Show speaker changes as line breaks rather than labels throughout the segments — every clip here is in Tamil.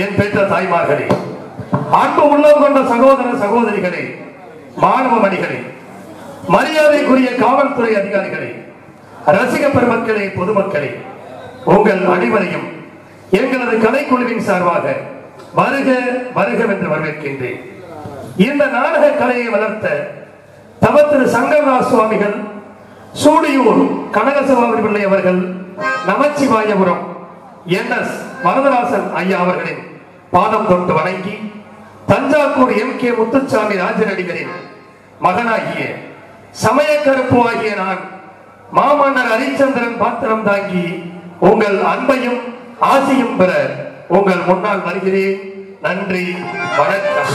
என் பெற்ற தாய்மார்களே அன்பு உள்ளம் கொண்ட சகோதர சகோதரிகளே மாணவ மணிகளே மரியாதைக்குரிய காவல்துறை அதிகாரிகளே ரசிக பெருமக்களே பொதுமக்களே உங்கள் அனைவரையும் எங்களது கலைக்குழுவின் சார்பாக வருக வருக என்று வரவேற்கின்றேன் இந்த நாடக கலையை வளர்த்த தவ திரு சங்கரதாஸ் சுவாமிகள் சூடியூர் கனகசபாபதி பிள்ளை அவர்கள் நமச்சிவாயபுரம் என் எஸ் வரதராசன் ஐயா அவர்களின் பாதம் தொட்டு வணங்கி தஞ்சாவூர் எம் கே முத்துச்சாமி ராஜனடிகளின் மகனாகிய சமய கருப்பு ஆகிய நான் மாமன்னர் ஹரிச்சந்திரன் பாத்திரம் தாங்கி உங்கள் அன்பையும் ஆசையும் பெற உங்கள் முன்னால் வருகிறேன் நன்றி வணக்கம்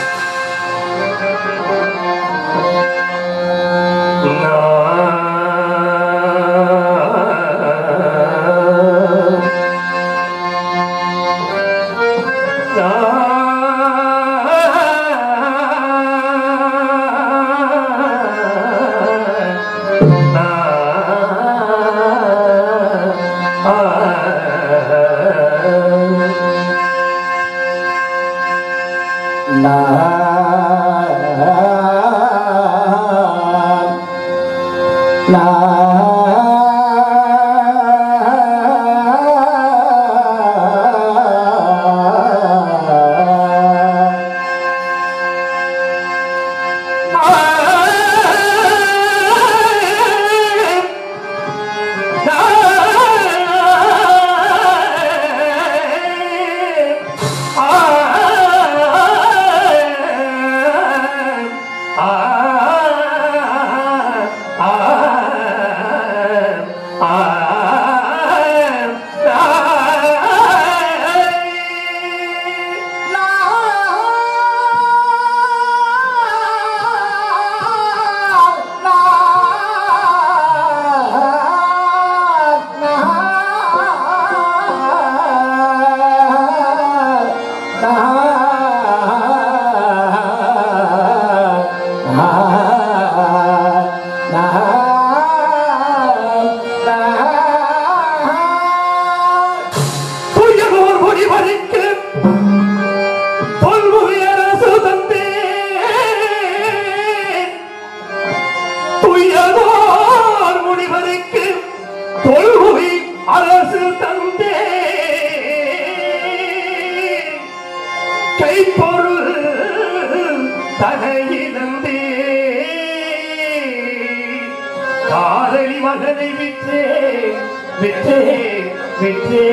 துயரோர் முடிவதற்கு தொல்புவி அரசு தந்தே துயரோர் முடிவதற்கு தொல்புவி அரசு தந்தே கைப்பொருள் தகையிலந்தே காதலி மகனை விற்றே விற்றே விற்றே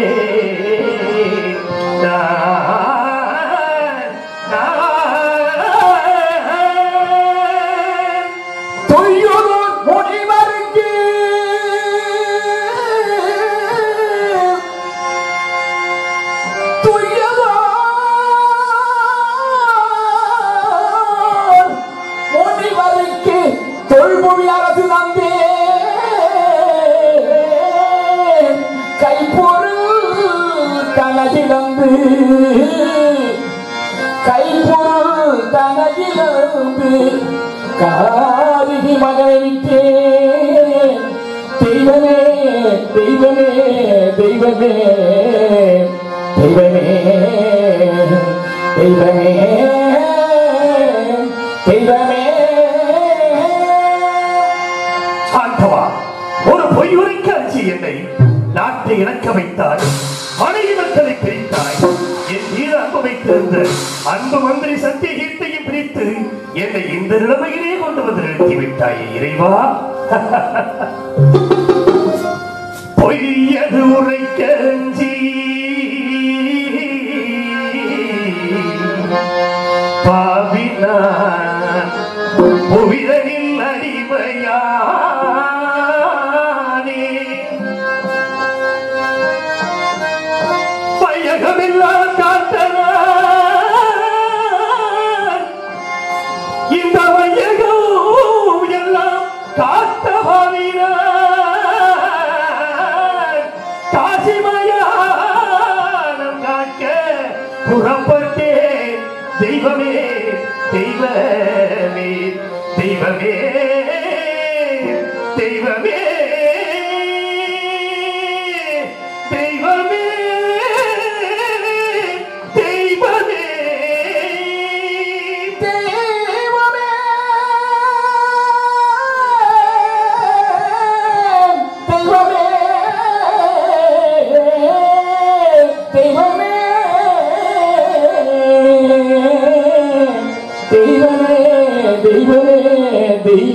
நான், நான்.
தொய்யுதோர் முடிவருக்கு துய்யதோர் முடிவருக்கு தொல்மொழி அரசு தந்தே கைப்பொருள் கனகிழந்து கைப்பொருள் தனகிழந்து காரிகி மகனை விட்டேன் தெய்வமே தெய்வமே தெய்வமே தெய்வமே தெய்வமே தெய்வமே
ஆண்டவா ஒரு பொய் உரைக்க அஞ்சி என்னை நாட்டை இறக்க வைத்தாய் மனைவி மக்களை பிரித்தாய் என் மீது அன்பு வைத்திருந்த அன்பு மந்திரி சத்தியகீர்த்தையும் பிரித்து என்னை இந்த நிலைமையிலே கொண்டு வந்து நிறுத்தி விட்டாயே இறைவா பொய்யது உரைக்க அஞ்சி பாவினான் புவிதனில் அடிமையானே வையகமெல்லாம் காத்தனான் இந்த வையகம் எல்லாம் காத்தவாவினான் காசிமயானம் காக்க புறப்பட்டேன் தெய்வமே தெய்வமே தெய்வமே தெய்வமே தெய்வமே தெய்வமே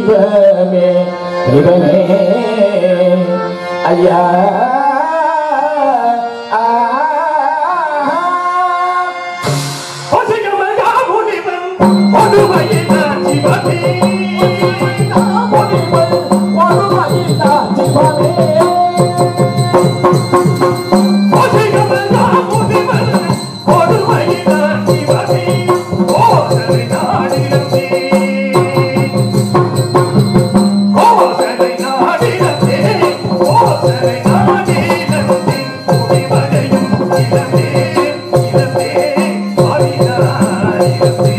தெய்வமே தெய்வமே ஐயா ஆ,
ஒசையமகா முனிவன் கொடுமையினான் சிவமே.
முனிவன் ஒருமையினான் சிவமே.
ஒசையமகா முனிவன் கொடுமையினான் சிவமே. ஓசனை நாடிடமே. ஓசனை நாடிடமே. ஓசனை நாடிடமே. குடிமகையும் இளமே, இளமே, ஆவினாரிடமே.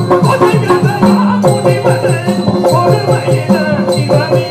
ஒசையமகா முனிவன் கொடுமையினான் சிவமே.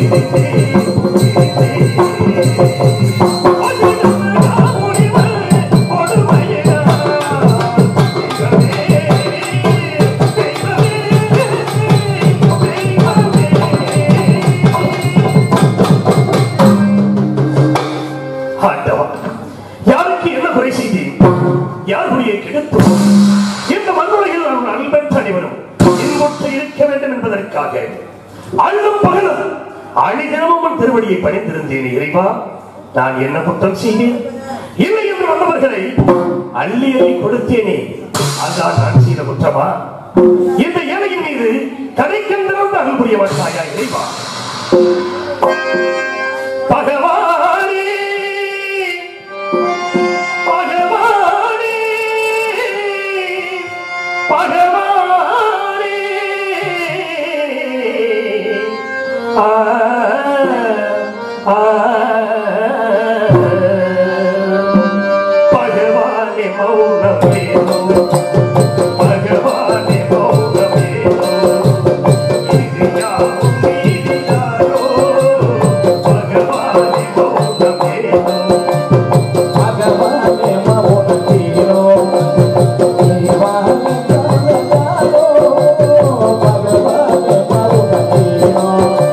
ஆ அள்ளும் பகலும் அழிதினமும் உன் திருவடியை பணிந்திருந்தேன் இறைவா நான் என்ன குற்றம் செய்தேன் இல்லை என்று வந்தவர்களை அள்ளி அள்ளி கொடுத்தேனே அதான் நான் செய்த குற்றமா இந்த ஏழையின் மீது கடைக்கந்திருந்த அருள் புரிய மாட்டாயா இறைவா பகவானே பகவானே பகவானே ஆ ஆ பகவானே மௌனமே பகவானே மௌனமே இது யாவும் இது யாரோ பகவானே மௌனமே
பகவானே மௌனத்தீரோ தெய்வானே கருணாலோ பகவானே மௌனத்தீரோ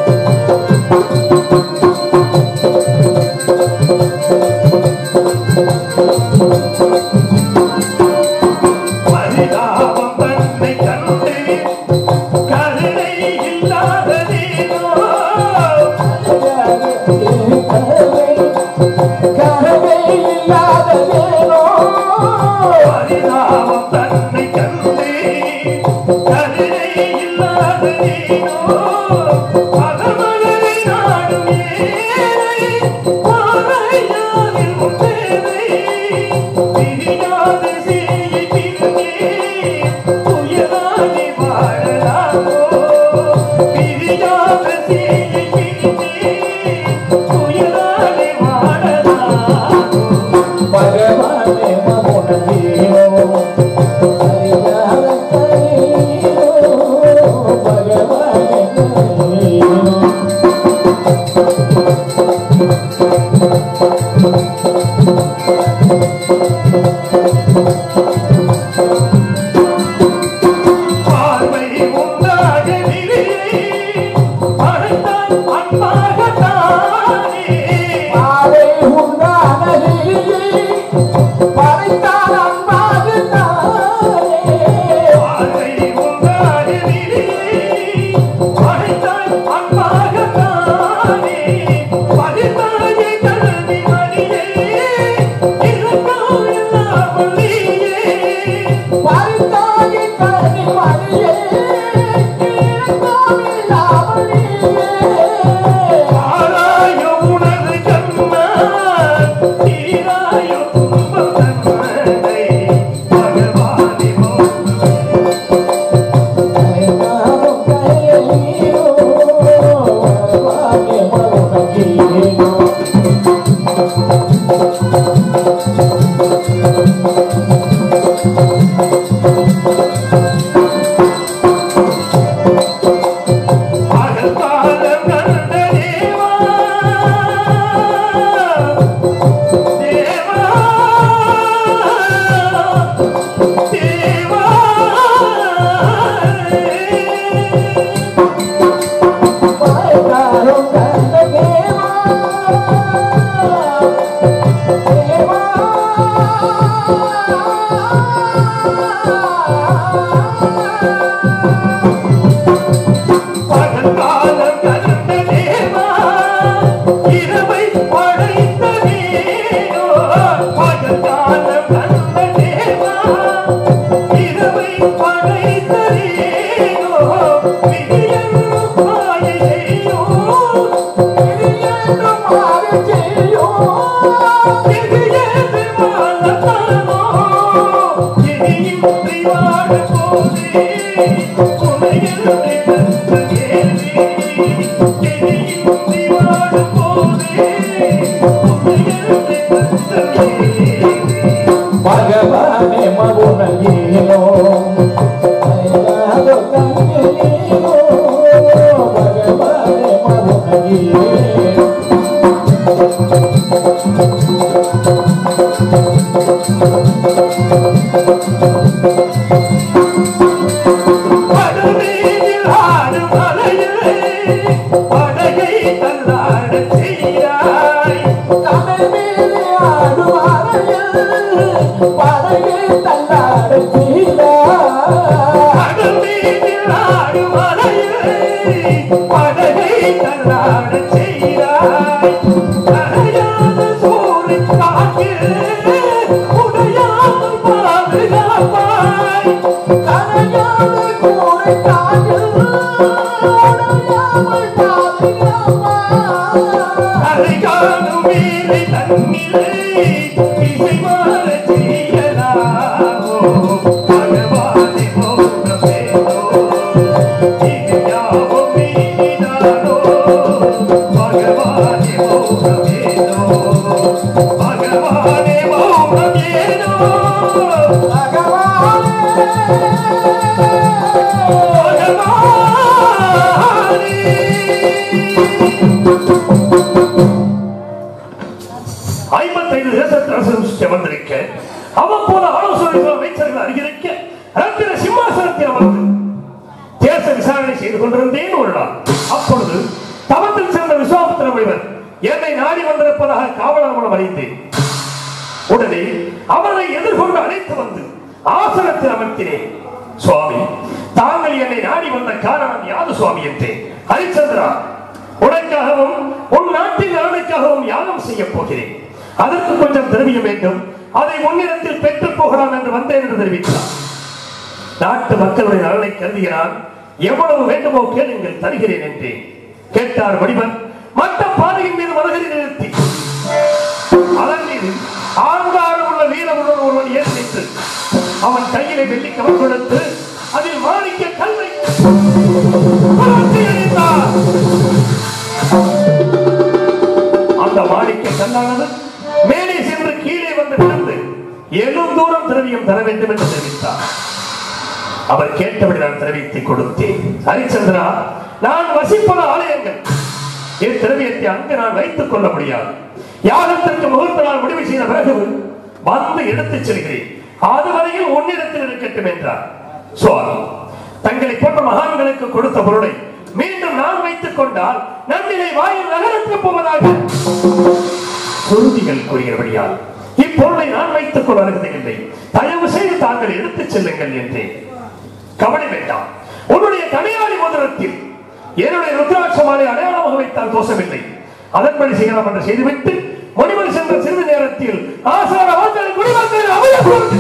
பரிதாபம் தன்னை கண்டு கருணை இல்லாததேனோ
கரவே இல்லாததேனோ
பரிதாபம் தன்னை கண்டு கருணை இல்லாததேனோ பகவனை நாடும் ஏழை பாறையாவில் முத்தேனை பிரியாத செய்யை பிரியே துயரானே வாழலாமோ பிரியாத செய்யை பிரியே துயரானே வாழலாமோ
பகவானே மௌனத்தீரோ தெய்வானே கருணாலோ பகவானே கருணாலோ
பார்வை உண்டாக நிலையை அழைத்தால் அன்பாகத்தானே
பாவை உண்டானதில்லை படைத்தான் அன்பாகத்தானே
பார்வை உண்டாக நிலையை அழைத்தால் அன்பாகத்தானே பதினாயை கருதி மணியே இரக்கம் இல்லாமல் நீயே
படைத்தாகி கருணை மணியே இறக்கமில்லாமல் நீயே
ஆராய உனது கண்ணால் தீராய துன்பம் தன்னை பகவானே மோதுவே
கரையாரும் கரையீரோ பகவானே மௌனத்தீரோ
அகத்தாலம் கண்ட தேவா தேவா தேவா
படைத்தாரும் கண்ட தேவா தேவா
பகத்தாலம் கண்ட தேவா இரவை படைத்த தேவோ பகத்தாலம் கண்ட தேவா இரவை படைத்த தேவோ விதியன் மாயை செய்யோ படகை தள்ளாடச் செய்தாய் கரையாத சூழின் காற்றில் உடையாமல் பாதுகாப்பாய்
கரையாத கூரை காற்றில் உடையாமல் பாதுகாப்பாய்.
அதை காணும் வேலை தன்னிலை இசை மாறச் செய்யலாமோ பகவானே மோகமேனோ இது யாவும் நீதானோ பகவானே மோகமேனோ பகவானே மோகமேனோ ஐம்பத்தைந்து தேசத்து அரசு வந்திருக்க அவ்வப்போது ஆலோசனைகள் அமைச்சர்கள் அறிவிக்க ரத்தின சிம்மாசனத்தில் அமர்ந்து தேச விசாரணை செய்து கொண்டிருந்தேன் ஒரு நாள் அப்பொழுது தவத்தில் சேர்ந்த விஸ்வாமித்திர முனிவர் என்னை நாடி வந்திருப்பதாக காவலர் மூலம் அறிந்தேன் உடனே அவரை எதிர்கொண்டு அழைத்து வந்து ஆசனத்தில் அமர்த்தினேன் சுவாமி தாங்கள் என்னை நாடி வந்த காரணம் யாது சுவாமி என்றேன் ஹரிச்சந்திரா உனக்காகவும் உன் நாட்டின் நலனுக்காகவும் யாகம் செய்ய போகிறேன் அதற்கு கொஞ்சம் திரவியம் வேண்டும் அதை உன்னிடத்தில் பெற்றுப் போகலாம் என்று வந்தேன் என்று தெரிவித்தார் நாட்டு மக்களுடைய நலனை கருதுகிறான் எவ்வளவு வேண்டுமோ கேளுங்கள் தருகிறேன் என்றேன் கேட்டார் வடிவன் மற்ற பாதையின் மீது மனதில் நிறுத்தி அதன் மீது ஆங்காரம் உள்ள வீரமுடன் ஒருவன் ஏறி நின்று அவன் கையிலே வெள்ளி கவர் கொடுத்து அதில் மாணிக்க கல்லை புரட்டி எறிந்தார். அந்த மாணிக்க கல்லானது மேலே சென்று கீழே வந்து விழுந்து எழும் தூரம் திரவியம் தர வேண்டும் என்று தெரிவித்தார் அவர் கேட்டபடி நான் தெரிவித்துக் கொடுத்தேன் ஹரிச்சந்திரா நான் வசிப்பது ஆலயங்கள் என் திரவியத்தை அங்கு நான் வைத்துக் கொள்ள முடியாது யாகத்திற்கு முகூர்த்த நாள் முடிவு செய்த பிறகு வந்து எடுத்துச் செல்கிறேன் அதுவரையில் உன்னிடத்தில் இருக்கட்டும் என்றார் சுவாமி தங்களை போன்ற மகான்களுக்கு கொடுத்த பொருளை மீண்டும் நான் வைத்துக் கொண்டால் நன்னிலை வாயில் நகரத்து போவதாக சுருதிகள் கூறியபடியால் இப்பொருளை நான் வைத்துக் கொள்ள அருகதையில்லை தயவு செய்து தாங்கள் எடுத்துச் செல்லுங்கள் என்றேன் கவலை வேண்டாம் உன்னுடைய கடையாளி மோதிரத்தில் என்னுடைய ருத்ராட்சமாலை அடையாளமாக வைத்தால் தோஷமில்லை அதன்படி செய்யலாம் என்று செய்துவிட்டு மணிமணி சென்ற சிறிது நேரத்தில் ஆசார வாசல் குடிமக்கள் அமையப்போது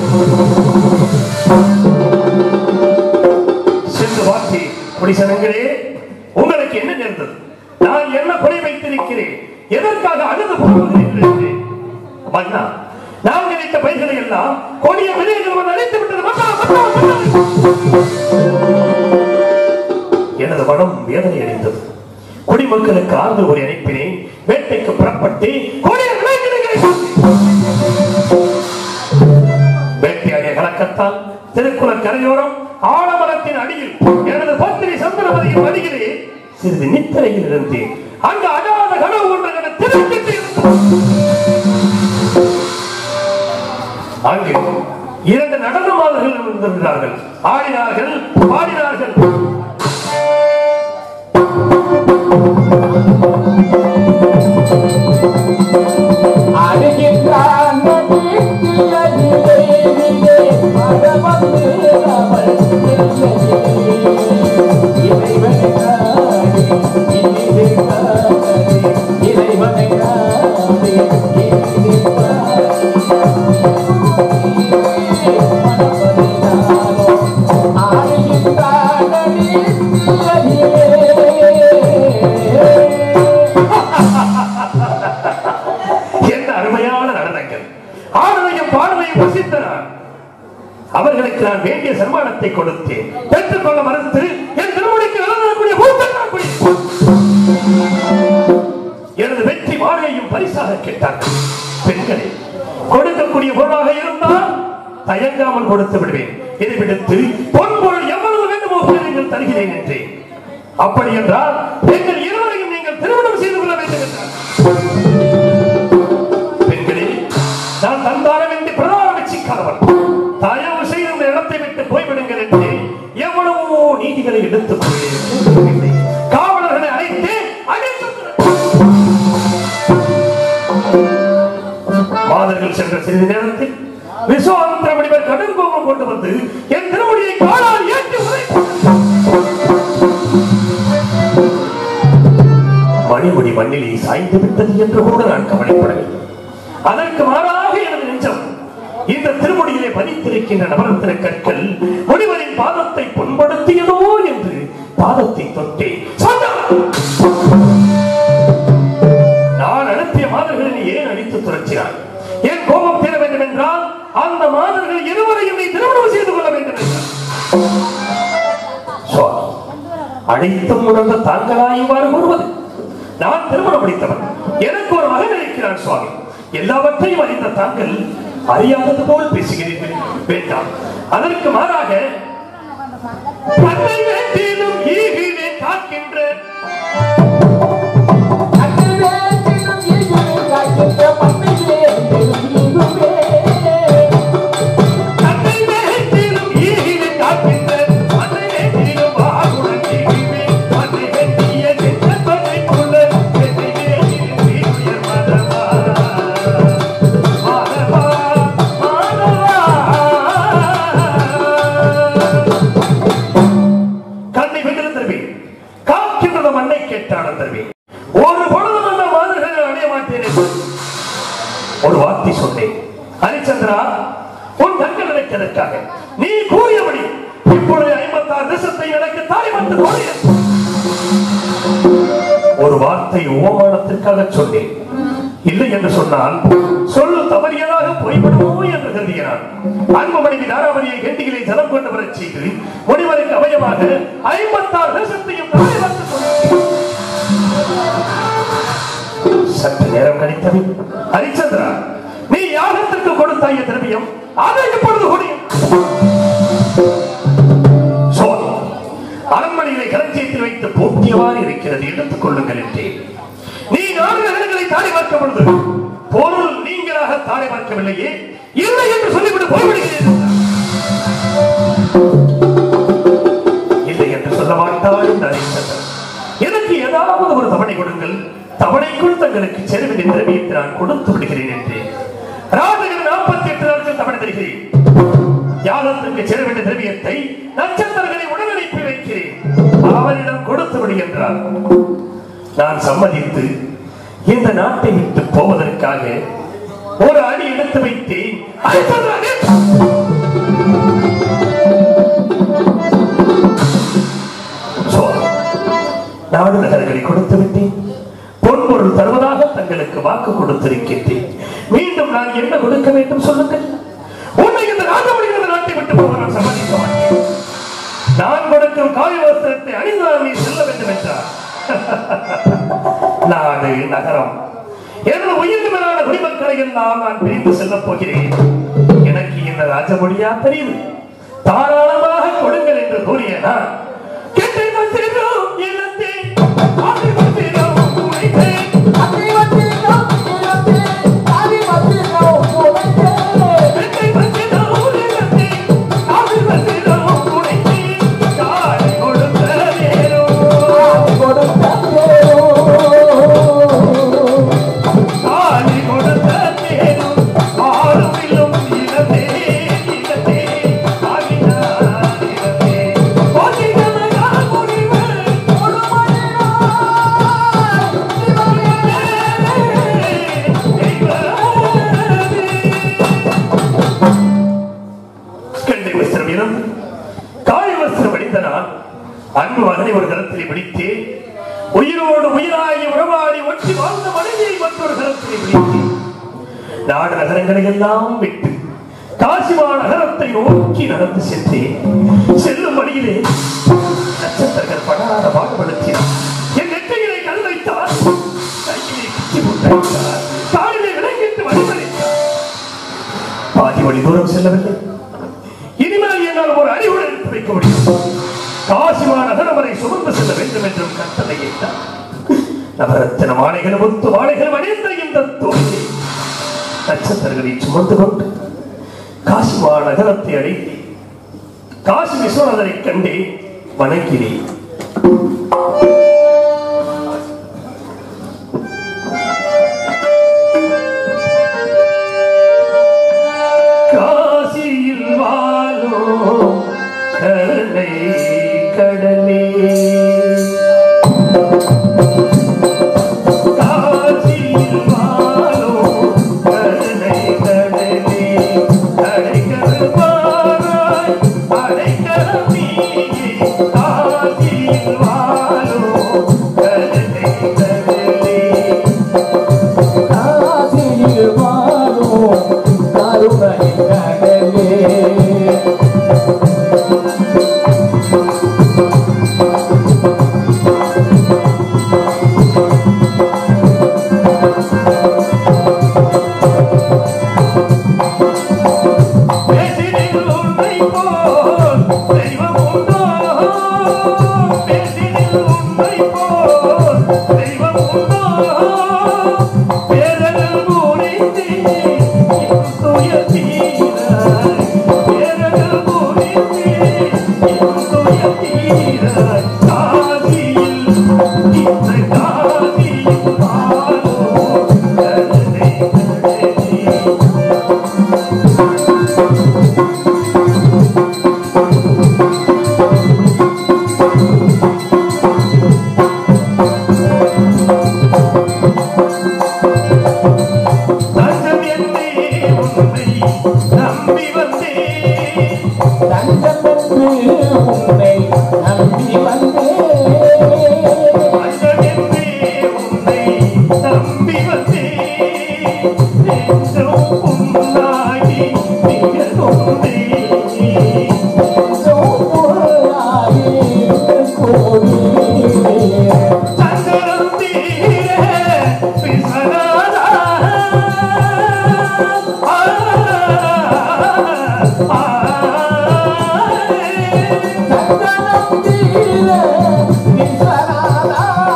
சென்று வாக்கி குடிசனங்களே உங்களுக்கு என்ன நேர்ந்தது நான் என்ன குறை வைத்திருக்கிறேன் எதற்காக அழுது போகிறேன் மன்னா நாங்கள் இட்ட பயிர்களை எல்லாம் கொடிய விதைகள் வந்து அழைத்து விட்டது மன்னா, மன்னா, மன்னா. எனது மனம் வேதனை அடைந்தது குடிமக்களுக்கு ஆறுதல் ஒரு அனுப்பினேன் வேட்டைக்கு புறப்பட்டு கொடிய விளைநிலங்களை வேட்டையாடிய கலக்கத்தால் திருக்குள கரையோரம் ஆலமரத்தின் அடியில் எனது பத்திரி சந்திரமதியின் அடியிலே சிறிது நித்திரையில் இருந்தேன் அங்கு அடாத கனவு ஒன்று என திருப்பிட்டு அங்கு இரண்டு நடனமாளர்கள் இருந்திருந்தார்கள் ஆடினார்கள் பாடினார்கள்
அழுகின்றான் நதியிலே மரபந்து அவள் இறைவனை காணி இனிது காணி இறைவனை காணி இனிது
என்ன அருமையான நடனங்கள் ஆடலையும் பாடலையும் வசித்த நான் அவர்களுக்கு நான் வேண்டிய சன்மானத்தை கொடுத்தேன் பெற்றுக் கொள்ள மறுத்து என் திருமணிக்கு நடந்தக்கூடிய கூட்டத்தாக்குடி எனது வெற்றி வாழ்வையும் பரிசாக கேட்டார்கள் பெண்களே கொடுக்கக்கூடிய பொருளாக இருந்தால் தயங்காமல் கொடுத்து விடுவேன் இதை விடுத்து பொன் பொருள் எவ்வளவு வேண்டுமோ நீங்கள் தருகிறேன் என்றேன் அப்படி என்றால் எங்கள் இருவரையும் நீங்கள் திருமணம் செய்து கொள்ள வேண்டும் என்றார் பெண்களே நான் தந்தாரம் என்று பிரதான வெற்றிக்காரவன் தயவு செய்து இந்த இடத்தை விட்டு போய்விடுங்கள் என்று எவ்வளவோ நீதிகளை எடுத்துக் கொள்கிறேன் காவலர்களை அழைத்து அழைத்து மாதர்கள் சென்ற சிறிது நேரத்தில் விஸ்வாமித்திர முனிவர் கடுங்கோபம் கொண்டு வந்து என் திருமணியை காலால் ஏற்றி உதைத்தார். மணிமுடி மண்ணிலே சாய்ந்து விட்டது என்று கூட நான் கவலைப்படவில்லை அதற்கு மாறாக எனது நெஞ்சம் இந்த திருமுடியிலே பதித்திருக்கின்ற நவரத்தின கற்கள் முனிவரின் பாதத்தை புண்படுத்தியதோ என்று பாதத்தை தொட்டேன் சொன்னான். நான் அனுப்பிய மாதர்களை நீ ஏன் அடித்து துரத்தினாய் என் கோபம் தீர வேண்டும் என்றால் அந்த மாதர்கள் இருவரையும் நீ திருமணம் செய்து கொள்ள வேண்டும் என்றார் சுவாமி அனைத்தும் உணர்ந்த தாங்களா இவ்வாறு கூறுவது நான் திருமணம் முடித்தவன் எனக்கு ஒரு மகன் இருக்கிறான் சுவாமி எல்லாவற்றையும் அறிந்த தாங்கள் அறியாதது போல் பேசுகிறீர்கள் வேண்டாம் அதற்கு மாறாக பண்ணை வேண்டிலும் ஈகிலே காக்கின்ற தன்னை வேண்டிலும் ஈகிலே காக்கின்ற பண்ணை வேண்டிலும் வாகுடன் ஈகிலே பண்ணை வேண்டிய நெஞ்சப்பனை கொள்ள பெண்ணை வேண்டிலும் உயர் மதவா மாதவா மாதவா கண்ணை வென்று தருவேன் காக்கின்றது மண்ணை கேட்டான தருவேன் ஒரு பொழுதும் அந்த மாதிரிகளை அடைய மாட்டேன் என்று ஒரு வார்த்தை சொன்னேன் ஹரிச்சந்திரா உன் கண்கள் நினைக்கிறதற்காக நீ கூறியபடி இப்பொழுது ஐம்பத்தாறு தேசத்தை எனக்கு தாய் வந்து கோரியன் ஒரு வார்த்தை ஓமானத்திற்காக சொன்னேன் இல்லை என்று சொன்னால் சொல்லு தவறியதாக போய்விடுமோ என்று கருதினான் அன்பு மனைவி தாராவதியை கெண்டிகளை ஜலம் கொண்டு வரச் செய்து முனிவருக்கு அவயமாக ஐம்பத்தாறு தேசத்தையும் தாய் வந்து கொடுத்தேன். சற்று நேரம் கழித்தது ஹரிச்சந்திரா நீ யாகத்திற்கு கொடுத்தாய திரவியம் அதை இப்பொழுது கொடியும் சோழ அரண்மனையிலே களஞ்சியத்தில் வைத்து போக்கியவாறு இருக்கிறது எடுத்துக் கொள்ளுங்கள் என்றேன் நீ நான்கு நகரங்களை தாரை பார்க்க பொழுது பொருள் நீங்களாக தாரை பார்க்கவில்லையே இல்லை என்று சொல்லிவிட்டு போய்விடுகிறேன் இல்லை என்று சொல்ல மாட்டாள் இந்த ஹரிச்சந்திரன் எனக்கு ஏதாவது ஒரு தவணை கொடுங்கள் தவணைக்குள் தங்களுக்கு செருவின் திரவியத்தை நான் கொடுத்து விடுகிறேன் என்றேன் ராஜகிரி நாற்பத்தி எட்டு நாட்கள் தவணை தருகிறேன் யாகத்திற்கு செருவின் திரவியத்தை நட்சத்திரங்களை உடன் அனுப்பி வைக்கிறேன் அவரிடம் கொடுத்து விடு என்றார் நான் சம்மதித்து இந்த நாட்டை விட்டு போவதற்காக ஒரு அடி எடுத்து வைத்தேன் ஹரிச்சந்திரனே! சோழ நாடு நகர்களை கொடுத்து விட்டேன் பொன்பொருள் தருவதாக தங்களுக்கு வாக்கு கொடுத்திருக்கின்றேன் மீண்டும் நான் என்ன கொடுக்க வேண்டும் சொல்லுங்கள் உன்னை இந்த ராஜமணிகிற நாட்டை விட்டு போக நான் சம்மதிக்க மாட்டேன் நான் கொடுக்கும் காவி வஸ்திரத்தை அணிந்தால் நீ செல்ல வேண்டும் என்றார் நாடு நகரம் எனது உயிர் மேலான குடிமக்களை எல்லாம் நான் பிரிந்து செல்லப் போகிறேன் எனக்கு இந்த ராஜமொழியா தெரியுது தாராளமாக கொடுங்கள் என்று கூறிய நான் கெட்டை வந்திரும் இல்லத்தே ஆசை வந்திரும் உழைத்தேன் கெட்டை வந்திரும் இல்லத்தே ஆசை வந்திரும் உழைத்தேன் காலை கொடுத்த நேரம் காலை கொடுத்த நேரம் ஆறுமில்லும் இளமே இளமே ஆகினார் இளமே போதிகமையா முடிவு கண்டை வஸ்திரம் இருந்து காய் வஸ்திரம் அணிந்த நான் அன்பு மகனை ஒரு கரத்திலே பிடித்து உயிரோடு உயிராகி உறவாடி ஒட்டி வாழ்ந்த மனைவியை மற்றொரு கரத்திலே பிடித்து நாடு நகரங்களை எல்லாம் விட்டு காசிமா நகரத்தை நோக்கி நடந்து சென்றேன் செல்லும் வழியிலே நட்சத்திரங்கள் படாத பாடுபடுத்தினார் என் நெற்றியிலே கல் வைத்தார் கையிலே குச்சி போட்டார் காலிலே விலங்கிட்டு வழிபடுத்தார் பாதி வழி தூரம் செல்லவில்லை இனிமேல் என்னால் ஒரு அறிவுடன் எடுத்து வைக்க முடியும் காசிமா நகரம் வரை சுமந்து செல்ல வேண்டும் என்றும் கட்டளையிட்டார் நவரத்தின மாலைகள் முத்து மாலைகள் அணிந்த இந்த தோழியை நட்சத்திரங்களை சுமந்து கொண்டு காசிமா நகரத்தை அடைந்து காசி விஸ்வநாதரை கண்டே வணங்கினேன் காசியில் வாழோ கருணை கடலே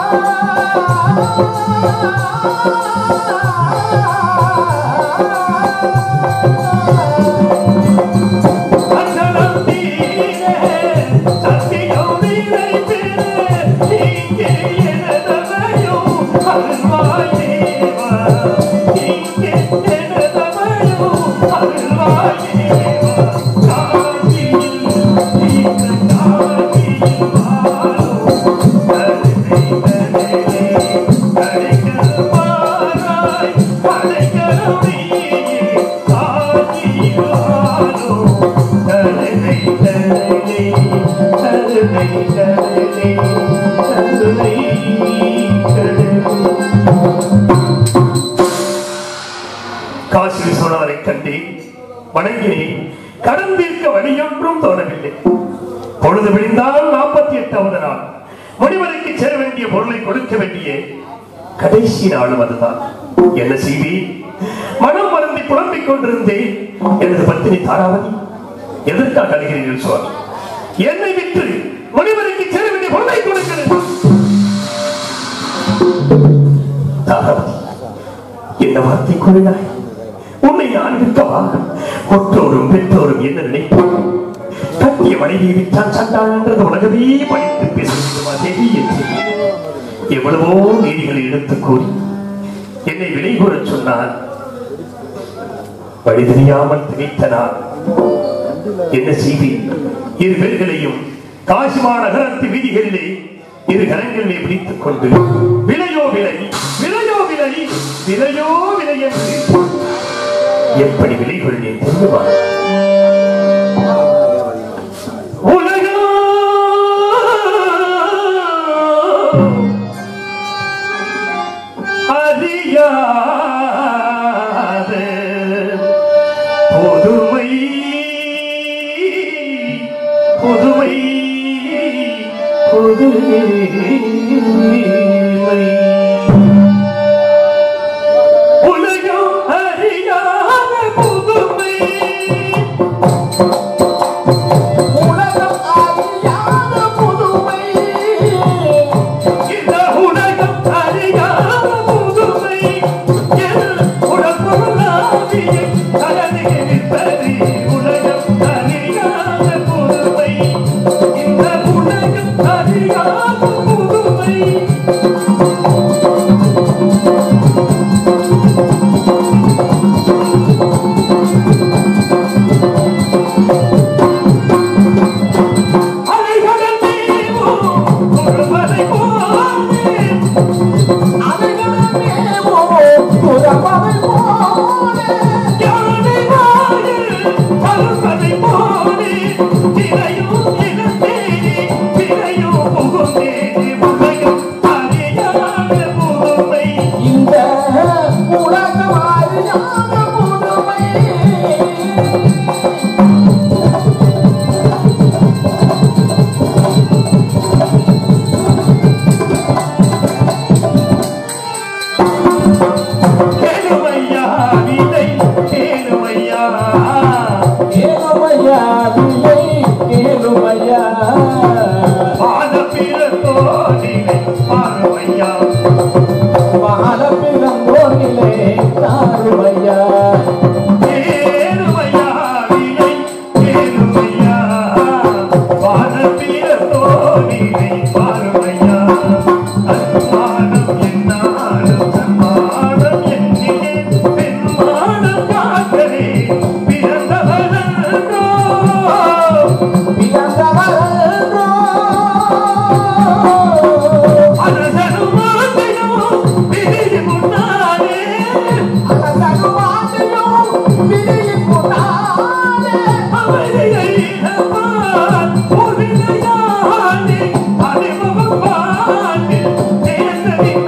அச்சலம் தீரே சத்தியம் நிலைத்திரே இங்கே எனதமையோ அருள்வாய் தேவா இங்கே எனதமையோ அருள்வாய் தேவா காஞ்சியில் இந்த காஞ்சியில் வாழும் கருணை கடலே கடைக்கல் மாறாய் கடைக்கலுமையே காஞ்சியில் வாழும் கருணை கடலே கருணை கடலே கருணை கடலே காசி விஸ்வநாதரை கண்டேன் வணங்கினேன் கடன் தீர்க்க வழியொன்றும் தோணவில்லை பொழுது விடிந்தால் நாற்பத்தி எட்டாவது நாள் முனிவருக்கு சேர வேண்டிய பொருளை கொடுக்க வேண்டிய கடைசி நாளும் அதுதான் என்ன செய்வேன் மனம் மறந்து புலம்பிக் கொண்டிருந்தேன் எனது பத்தினி தாராவதி எதற்காக அழுகிறீர்கள் சுவாமி என்னை விட்டு முனிவருக்கு சேர வேண்டிய பொருளை கொடுக்கிறது தாராவதி என்ன வார்த்தை கூறினாய் உன்னை நான் விற்கவா ஒற்றோரும் பெற்றோரும் என்ன நினைப்பார் கட்டிய மனைவியை விற்றான் சண்டான் என்றது உலகமே படித்து பேசுமா தேவி என்று எவ்வளவோ நீதிகளை எடுத்து கூறி என்னை விலை கூறச் சொன்னான் வழி தெரியாமல் திணித்த நான் என்ன செய்வேன் இரு பேர்களையும் காசிமா நகரத்து வீதிகளிலே இரு கரங்களிலே பிடித்துக் கொண்டு விலையோ விலை விலையோ விலை விலையோ விலை என்று எப்படி விலை கொள்வேன் தெரியுமா உலகம் அறியாத புதுமை புதுமை புதுமை உலகம் அறியாத புதுமை
உலகம் அறியாத புதுமை
இந்த உலகம் அறியாத புதுமை என் உடற்பொருளாவியை கலந்து நிற்பது உலகம் அறியாத புதுமை இந்த உலகம் அறியாத புதுமை அலைகடல் நீவோ ஒருவரை போலே
அவைகளமேவோ துறப்பவை போல
யானை வாயில் பறப்பதை போலே திரையும் இழந்தேனே திரையும் புகுந்தேனே உலகம் அறியாத புதுமை
இந்த உலகம் அறியாத புதுமை
கேளுமையா விதை கேளுமையா
கேளுமையா விலை கேளுமையா
பாத பிறந்தோனிலே பார்வையா
வாழ பிறந்தோனிலே தாருமையா
கேளுமையா விதை கேளுமையா பாத பிறந்தோனிலே பார்வையா அன்பானம் என்னாலும் சன்மானம் என்னிலே பெண்மானம் காக்கவே பிறந்தவனோ
பிறந்தவரோ
அரசனும் மாந்தையும் விதி முன்னாலே
அகசனுவாதையோ விதியின் முன்னாலே
அவரையை இழப்பான் ஒரு விளையாடி அறிமுகம் பாட்டு தேசத்தின்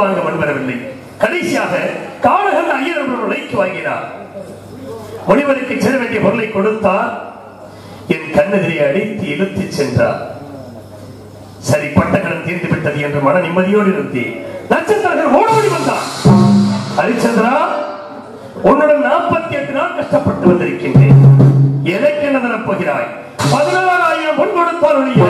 வாங்க முன்வரவில்லை கடைசியாக காவலர்கள் ஐயர் என்ற விலைக்கு வாங்கினார் முனிவருக்கு சேர வேண்டிய பொருளை கொடுத்தார் என் கண்ணெதிரை அடித்து இழுத்து சென்றார் சரி பட்டக்கடன் தீர்ந்து விட்டது என்று மன நிம்மதியோடு இருந்தேன் நட்சத்திரங்கள் ஓடோடி வந்தான் ஹரிச்சந்திரா உன்னுடன் நாற்பத்தி எட்டு நாள் கஷ்டப்பட்டு வந்திருக்கின்றேன் எனக்கு என்ன தரப்போகிறாய் பதினாறாயிரம் பொன் கொடுத்தால் ஒழிய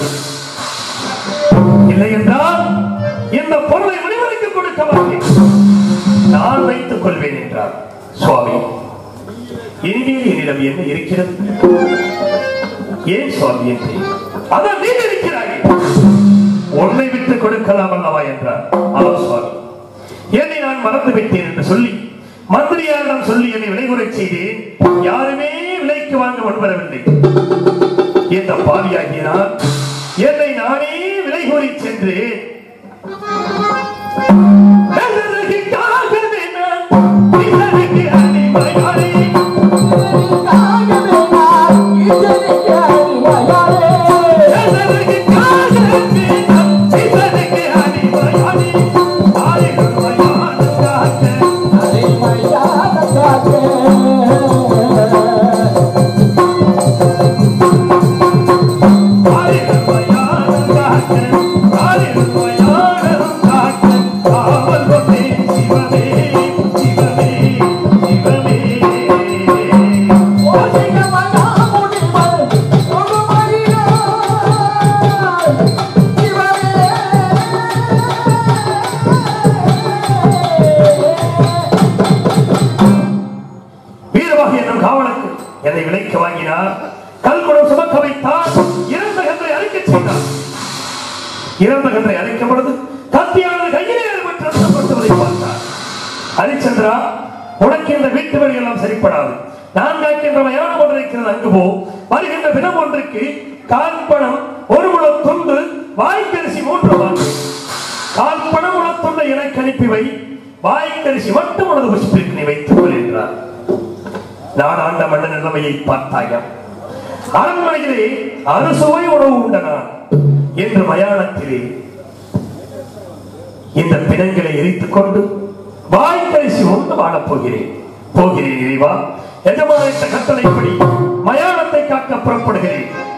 இல்லை என்றால் இந்த பொருளை முனிவருக்கு கொடுக்க மாட்டேன் நான் வைத்துக் கொள்வேன் என்றார் சுவாமி இனிமேல் என்னிடம் என்ன இருக்கிறது ஏன் சுவாமி என்றேன் அதான் நீ இருக்கிறாய் உன்னை விட்டு கொடுக்கலாம் அல்லவா என்றார் ஆம் சுவாமி என்னை நான் மறந்து விட்டேன் என்று சொல்லி மந்திரியாரிடம் சொல்லி என்னை விலை குறைச் செய்தேன் யாருமே விலைக்கு வாங்க முன்வரவில்லை இந்த பாவியாகிய நான் என்னை நானே விலை கூறி சென்று இதற்கு அடிமையானே. இதற்கு காதலுக்கு நான் இதற்கு அடிமையானே. ஆயிரம் வயதான காக்க ஆயிரம் வயதான காக்க, ஆயிரம் வயதான காக்க, காவல் கொண்டே சிவமே, சிவமே, சிவமே. வீரவாகி என்னும் காவலுக்கு என்னை விலைக்கு வாங்கினார் கல்குடம் சுமக்க வைத்தார் இறந்த கன்றை அழிக்கச் செய்தார் இறந்த கன்றை அழிக்கும் பொழுது கத்தியானது கையிலே அறுபட்டு ரத்தப்படுத்துவதை பார்த்தார் ஹரிச்சந்திரா உனக்கு இந்த வீட்டு வழி எல்லாம் சரிப்படாது நான் காக்கின்ற மயானம் ஒன்று இருக்கிறது அங்கு போ வருகின்ற தினம் ஒன்றுக்கு கால்பணம் ஒரு முழ துண்டு வாய்க்கரிசி மூன்று வாங்கு கால்பணம் உள்ள துண்டை எனக்கு அனுப்பி வை வாய்க்கரிசி மட்டும் உனது புஷ்பிற்கு நீ வைத்துக் கொள் என்றார் நான் ஆண்ட மன்ன நிலைமையை பார்த்தாயம் அரண்மனையிலே அறுசுவை உணவு உண்ட நான் என்று மயானத்திலே இந்த பிணங்களை எரித்துக் கொண்டு வாய்க்கரிசி உண்டு வாழப் போகிறேன் போகிறேன் இறைவா எஜமானித்த கட்டளைப்படி மயானத்தை காக்க புறப்படுகிறேன்